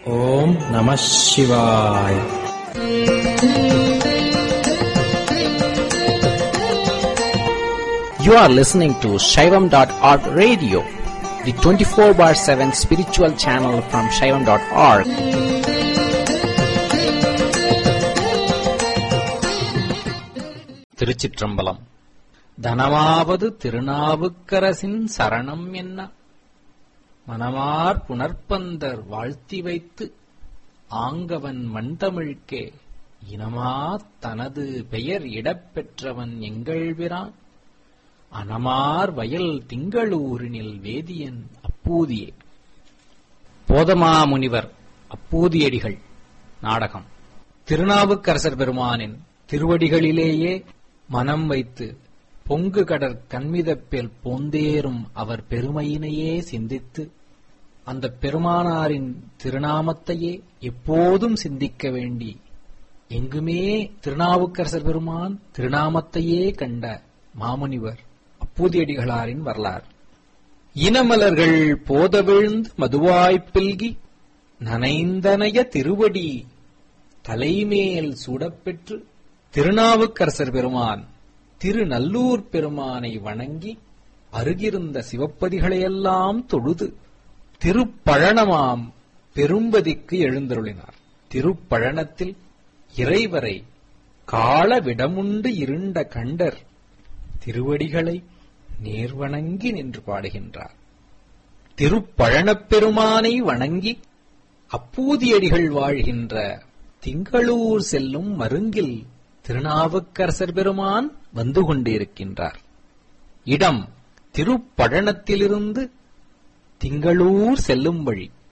ஓம் நம சிவாய் You are listening to Shaivam.org radio, the 24 bar 7 spiritual channel from Shaivam.org. திருச்சிற்றம்பலம் தனமாவது திருநாவுக்கரசின் சரணம் என்ன மனமார் புனர்ப்பந்தர் வாழ்த்தி வைத்து ஆங்கவன் மண்தமிழ்க்கே இனமா தனது பெயர் இடப்பெற்றவன் எங்கள்பிரான் அனமார் வயல் திங்களூரினில் வேதியன் அப்பூதியே போதமாமுனிவர் அப்பூதியடிகள் நாடகம் திருநாவுக்கரசர் பெருமானின் திருவடிகளிலேயே மனம் வைத்து பொங்கு கடற் கண்மிதப்பேல் போந்தேறும் அவர் பெருமையினையே சிந்தித்து அந்த பெருமானாரின் திருநாமத்தையே எப்போதும் சிந்திக்க வேண்டி எங்குமே திருநாவுக்கரசர் பெருமான் திருநாமத்தையே கண்ட மாமுனிவர் அப்பூதியடிகளாரின் வரலாறு இனமலர்கள் போதவிழ்ந்து மதுவாய்ப் பில்கி நனைந்தனைய திருவடி தலைமேல் சூடப்பெற்று திருநாவுக்கரசர் பெருமான் திருநல்லூர் பெருமானை வணங்கி அருகிருந்த சிவப்பதிகளையெல்லாம் தொழுது திருப்பழனமாம் பெரும்பதிக்கு எழுந்தருளினார் திருப்பழனத்தில் இறைவரை கால விடமுண்டு இருண்ட கண்டர் திருவடிகளை நேர்வணங்கி நின்று பாடுகின்றார் திருப்பழனப் பெருமானை வணங்கி அப்பூதியடிகள் வாழ்கின்ற திங்களூர் செல்லும் மருங்கில் திருநாவுக்கரசர் பெருமான் வந்து கொண்டிருக்கின்றார் இடம் திருப்பழனத்திலிருந்து திங்களூர் செல்லும் வழி